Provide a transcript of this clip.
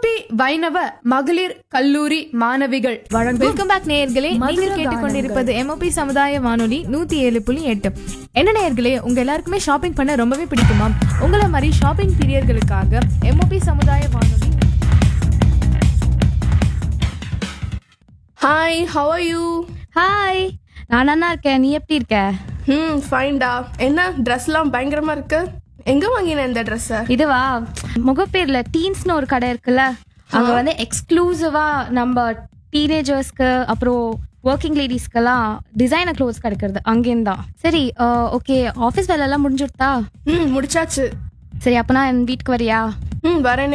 MOP வைணவ மகளிர் கல்லூரி மாணவிகள் வழங்கும் வெல்கம் பேக் நேயர்களே நீங்கள் கேட்டுக்கொண்டிருப்பது எம்ஓபி சமுதாய வானொலி நூத்தி ஏழு புள்ளி எட்டு என்ன நேயர்களே உங்க எல்லாருக்குமே ஷாப்பிங் பண்ண ரொம்பவே பிடிக்குமா உங்களை மாதிரி ஷாப்பிங் பிரியர்களுக்காக எம்ஓபி சமுதாய வானொலி hi how are you hi நான் நல்லா இருக்கேன் நீ எப்படி இருக்க ம் ஃபைன்டா என்ன ட்ரெஸ்லாம் பயங்கரமா இருக்கு எங்க வாங்கின இந்த ட்ரெஸ்ஸை இதுவா முகப்பேர்ல டீன்ஸ்னு ஒரு கடை இருக்குல்ல அங்க வந்து எக்ஸ்க்ளூசிவா நம்ம டீனேஜர்ஸ்க்கு அப்புறம் ஒர்க்கிங் லேடிஸ்க்கெல்லாம் டிசைனர் க்ளோத்ஸ் கிடைக்கிறது அங்கேருந்து தான் சரி ஓகே ஆஃபீஸ் வேலை எல்லாம் முடிஞ்சுட்டா ம் முடிச்சாச்சு சரி அப்பனா என் வீட்டுக்கு வரியா ம் வரேன்